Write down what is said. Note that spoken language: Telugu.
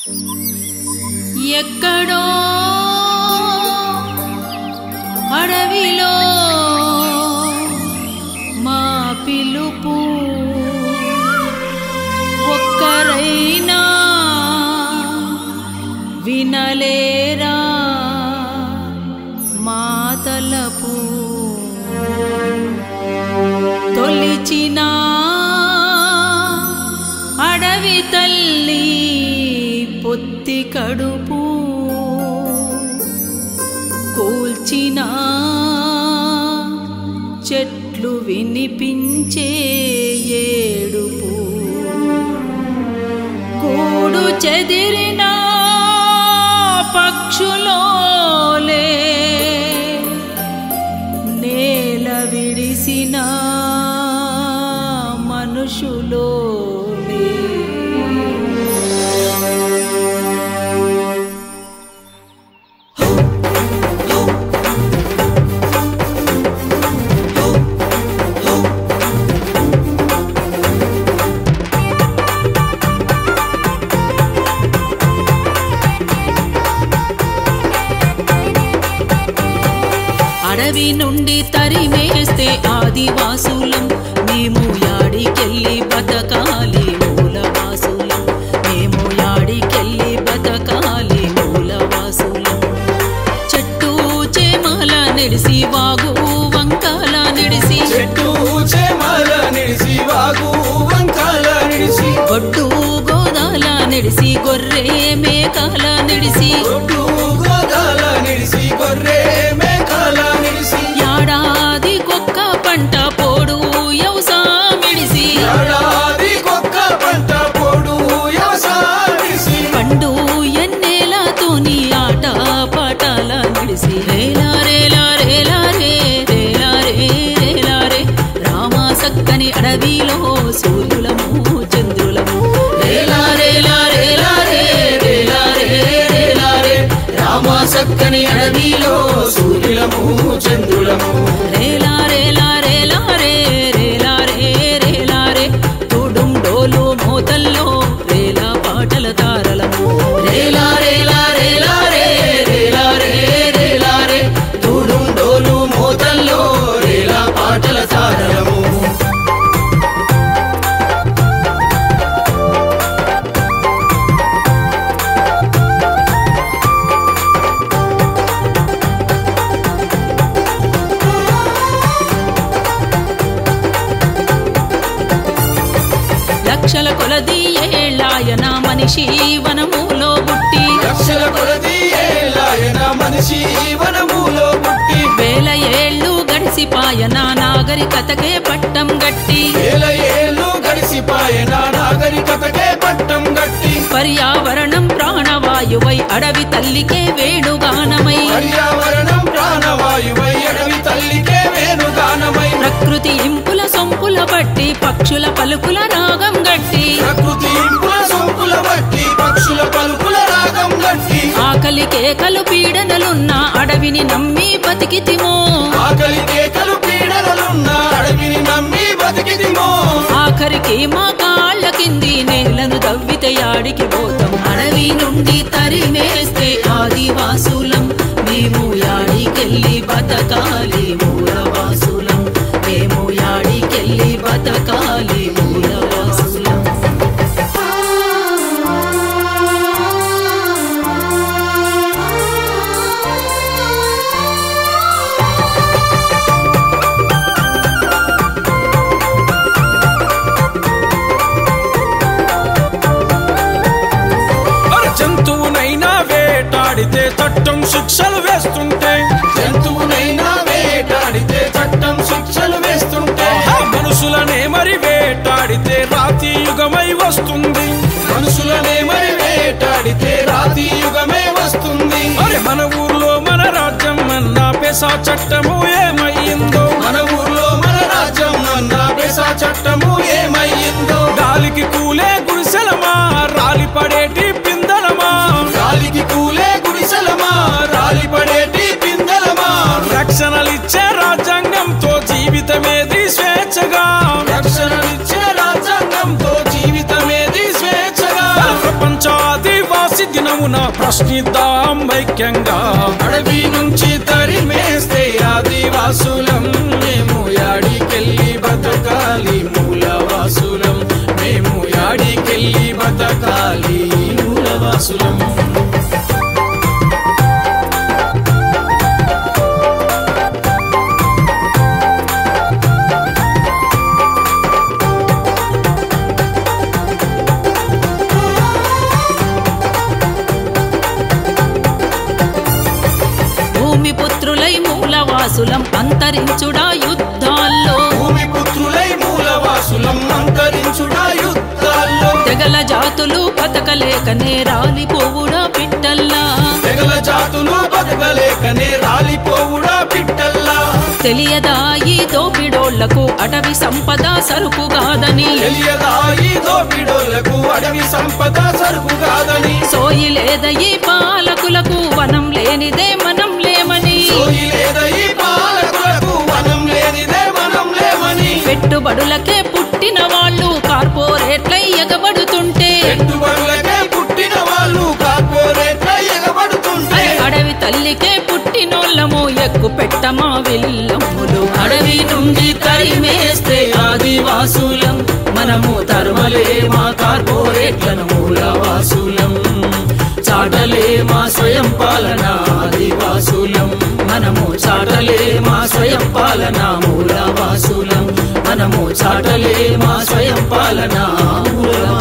ఎక్కడో అడవిలో మా పిలుపు ఒక్కరైనా వినలేరా మా తలపు తొలిచిన అడవి తల్లి పొత్తి కడుపు కూల్చిన చెట్లు వినిపించే ఏడుపు కూడు చెదిరిన పక్షులోలే నేల విడిసిన మనుషులోలే అడవి నుండి తరిమేస్తే ఆదివాసులం మేము యాడికెళ్ళి బతకాలి మూలవాసులం మేము యాడికెళ్ళి బతకాలి మూలవాసులం చెట్టు చేమల నిడిసి వాగు వంకాల నిడిసి చెట్టు చేమల నిడిసి వాగు వంకాల నిడిసి గొడ్డు గోదాల నిడిసి గొర్రె మేకాల నిడిసి ఒడ్డు గోదాల నిడిసి గొర్రె మేకాల నిడిసి యాడాది కుక్క పంట పోడు యవసామిడిసి ఏడాది కుక్క పంట పోడు వ్యవసాయ నిడిసి పండు ఎన్నేలాతోని ఆట పాటాల నిడిసి రేలా రేలా రేలా రే రేలా రే రేలా రే రామ సక్కని అడవిలో సూర్యులము చంద్రులము రేలా రేలా రేలా రే రేలా రే రేలా రే రామ సక్కని అడవిలో సూర్యులము చంద్రులము రేలా రేలా రేలా రే రేలా రే రేలా రే తోడుం డోలు మోతల్లో రేలా పాటల తారలము రేలా రేలా రేలా రే రేలా రే రేలా రే తూడు డోలు మోతల్లో రేలా పాటల తారలము లక్షల కొలది ఏళ్ళాయన మనిషి వనములో పుట్టి లక్షల కొలది ఏలాయన మనిషి వనములో పుట్టి వేల ఏళ్ళు గడిసిపాయన నాగరికతకే పట్టం గట్టి వేల ఏళ్ళు గడిసిపాయన నాగరికతకే పట్టం గట్టి పర్యావరణం ప్రాణవాయువై అడవి తల్లికే వేణుగానమై పర్యావరణం ప్రాణవాయువై అడవి తల్లికే వేణుగానమై ప్రకృతి ఇంపుల సొంపుల బట్టి పక్షుల పలుకుల రాగం గట్టి ప్రకృతి ఇంపుల సొంపుల బట్టి పక్షుల పలుకుల రాగం గట్టి ఆకలి కేకలు పీడనలున్న అడవిని నమ్మి బతికితిమో ఆకలి కేకలు పీడనలున్న అడవిని నమ్మి బతికిదిమో ఆఖరికి మా కాళ్ళ కింది నేలను దవ్వితే యాడికి పోతాం అడవి నుండి తరిమేస్తే ఆదివాసులం మేము యాడికెళ్ళి బతకాలి మూలవాసులం మేము యాడికెళ్ళి బతకాలి మూలవాసులం అర జంతువునైనా వేటాడితే చట్టం శిక్షలు వేస్తుంటే జంతువునైనా వేటాడితే చట్టం శిక్షలు వేస్తుంటే ఆ మనుషులనే మరి వేటాడితే రాతి యుగమై వస్తుంది మనుషులనే మరి వేటాడితే రాతి యుగమే వస్తుంది మరి మన ఊర్లో మన రాజ్యం అన్న పెసా చట్టము ఏమయ్యిందో మన ఊర్లో మన రాజ్యం అన్న పెసా చట్టము ఏమయ్యిందో గాలికి కూలే గుడిసెలమా రాలి పడేటి పిందలమా గాలికి కూలే గుడిసెలమా రాలిపడేటి పిందెలమా రక్షణలిచ్చే రాజ్యాంగంతో జీవితమేది స్వేచ్ఛగా రక్షణనిచ్చే రాజ్యాంగంతో జీవితమేది స్వేచ్ఛగా ప్రపంచాదివాసి దినమున ప్రశ్నిద్దాం ఐక్యంగా అడవి నుంచి తరిమేస్తే ఆదివాసులం మేము యాడికెళ్ళి బతకాలి మూలవాసులం మేము యాడికెళ్ళి బతకాలి మూలవాసులం భూమి పుత్రులై మూలవాసులం అంతరించుడా యుద్ధాల్లో భూమి పుత్రులై మూలవాసులం అంతరించుడా యుద్ధాల్లో తెగల జాతులు బతకలేకనే రాలిపోవుడా పిట్టల్లా తెగల జాతులు బతకలేకనే రాలిపోవుడా పిట్టల్లా తెలియదా ఈ దోపిడోళ్లకు అటవీ సంపద సరుకు కాదని తెలియదా ఈ దోపిడోళ్లకు అడవి సంపద సరుకు కాదని సోయి లేద ఈ పాలకులకు వనం లేనిదే మనం లేమని సోయి లేద ఈ పాలకులకు వనం లేనిదే మనం లేమని పెట్టుబడులకే పుట్టిన వాళ్ళు కార్పొరేట్లై ఎగబడుతుంటే పెట్టుబడులకే పుట్టిన వాళ్ళు కార్పొరేట్ల ఎగబడుతుంటే అడవి తల్లికే పుట్టినోళ్ళము ఎక్కు పెట్టమా విల్లమ్ములు అడవి నుండి తరిమేస్తే ఆదివాసులం మనము తరుమలే మా కార్పొరేట్లను మూలవాసులం చాటలే మా స్వయం పాలన ఆదివాసులం మనము చాటలే మా స్వయం పాలన మూలవాసులం మనము చాటలే మా స్వయం పాలన మూలవాసులం